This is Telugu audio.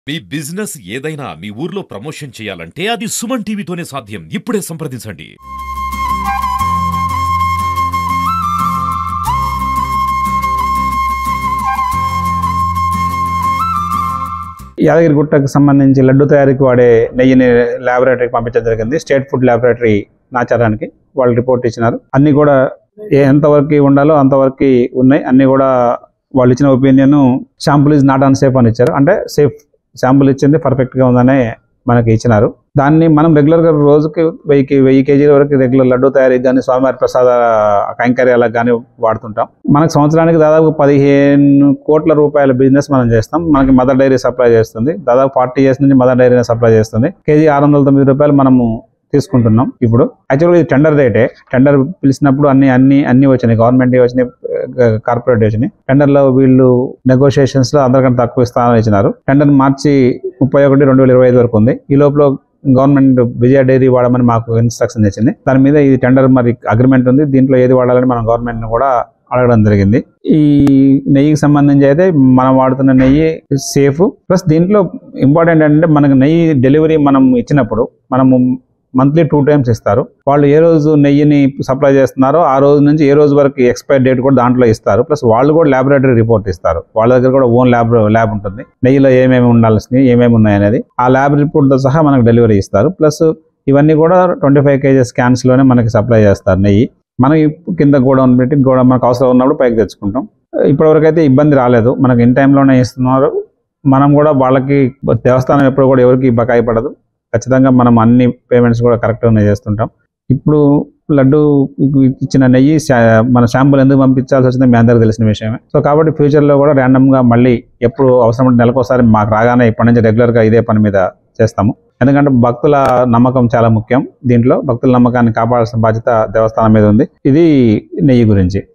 మీ బిజినెస్ ఏదైనా మీ ఊర్లో ప్రమోషన్ చేయాలంటే అది సుమన్ టీవీతోనే సాధ్యం ఇప్పుడే సంప్రదించండి యాదగిరిగుట్టకు సంబంధించి లడ్డు తయారీకి వాడే నెయ్యిని ల్యాబొరేటరీకి పంపించడం జరిగింది స్టేట్ ఫుడ్ ల్యాబొరేటరీ నాచారానికి వాళ్ళు రిపోర్ట్ ఇచ్చినారు అన్ని కూడా ఏ ఎంతవరకు ఉండాలో అంతవరకు ఉన్నాయి అన్ని కూడా వాళ్ళు ఇచ్చిన opinion sample is not unsafe అని ఇచ్చారు అంటే సేఫ్ శాంపుల్ ఇచ్చింది perfect గా ఉందనే మనకి ఇచ్చినారు దాన్ని మనం రెగ్యులర్ గా రోజుకి వెయ్యి వెయ్యి కేజీల వరకు రెగ్యులర్ లడ్డు తయారీకి కానీ స్వామివారి ప్రసాద కైంకర్యాలకు కానీ వాడుతుంటాం మనకు సంవత్సరానికి దాదాపు పదిహేను కోట్ల రూపాయల బిజినెస్ మనం చేస్తాం మనకి మదర్ డైరీ సప్లై చేస్తుంది దాదాపు ఫార్టీ ఇయర్స్ నుంచి మదర్ డైరీ సప్లై చేస్తుంది కేజీ ఆరు వందల తొమ్మిది రూపాయలు మనము తీసుకుంటున్నాం ఇప్పుడు యాక్చువల్గా ఇది టెండర్ రేటే టెండర్ పిలిచినప్పుడు అన్ని అన్ని అన్ని వచ్చినాయి గవర్నమెంట్ వచ్చినాయి కార్పొరేట్ వచ్చినాయి టెండర్ లో వీళ్ళు నెగోషియేషన్స్ లో అందరికంటే తక్కువ ఇస్తామని ఇచ్చినారు టెండర్ మార్చి ముప్పై ఒకటి రెండు వేల ఇరవై ఐదు వరకు ఉంది ఈ లోపల గవర్నమెంట్ విజయ డైరీ వాడమని మాకు ఇన్స్ట్రక్షన్ ఇచ్చింది దాని మీద ఈ టెండర్ మరి అగ్రిమెంట్ ఉంది దీంట్లో ఏది వాడాలని మనం గవర్నమెంట్ కూడా అడగడం జరిగింది ఈ నెయ్యికి సంబంధించి అయితే మనం వాడుతున్న నెయ్యి సేఫ్ ప్లస్ దీంట్లో ఇంపార్టెంట్ ఏంటంటే మనకి నెయ్యి డెలివరీ మనం ఇచ్చినప్పుడు మనము మంత్లీ టూ టైమ్స్ ఇస్తారు వాళ్ళు ఏ రోజు నెయ్యిని సప్లై చేస్తున్నారో ఆ రోజు నుంచి ఏ రోజు వరకు ఎక్స్పైర్ డేట్ కూడా దాంట్లో ఇస్తారు ప్లస్ వాళ్ళు కూడా ల్యాబొరేటరీ రిపోర్ట్ ఇస్తారు వాళ్ళ దగ్గర కూడా ఓన్ ల్యాబ్ ల్యాబ్ ఉంటుంది నెయ్యిలో ఏమేమి ఉండాల్సినవి ఏమేమి ఉన్నాయనేది ఆ ల్యాబ్ రిపోర్ట్తో సహా మనకు డెలివరీ ఇస్తారు ప్లస్ ఇవన్నీ కూడా ట్వంటీ ఫైవ్ కేజెస్ క్యాన్స్లోనే మనకి సప్లై చేస్తారు నెయ్యి మనం కింద గోడౌన్ పెట్టి గోడ మనకు అవసరం ఉన్నప్పుడు పైకి తెచ్చుకుంటాం ఇప్పటివరకు అయితే ఇబ్బంది రాలేదు మనకి ఇన్ టైంలోనే ఇస్తున్నారు మనం కూడా వాళ్ళకి దేవస్థానం ఎప్పుడు కూడా ఎవరికి బకాయి పడదు ఖచ్చితంగా మనం అన్ని పేమెంట్స్ కూడా కరెక్ట్గానే చేస్తుంటాం ఇప్పుడు లడ్డు ఇచ్చిన నెయ్యి శా- మన షాంపూలు ఎందుకు పంపించాల్సి వచ్చిందో మీ అందరికీ తెలిసిన విషయమే సో కాబట్టి ఫ్యూచర్లో కూడా ర్యాండమ్గా మళ్ళీ ఎప్పుడు అవసరం ఉంటే నెలకోసారి మాకు రాగానే ఇప్పటి నుంచి రెగ్యులర్గా ఇదే పని మీద చేస్తాము ఎందుకంటే భక్తుల నమ్మకం చాలా ముఖ్యం దీంట్లో భక్తుల నమ్మకాన్ని కాపాడాల్సిన బాధ్యత దేవస్థానం మీద ఉంది ఇది నెయ్యి గురించి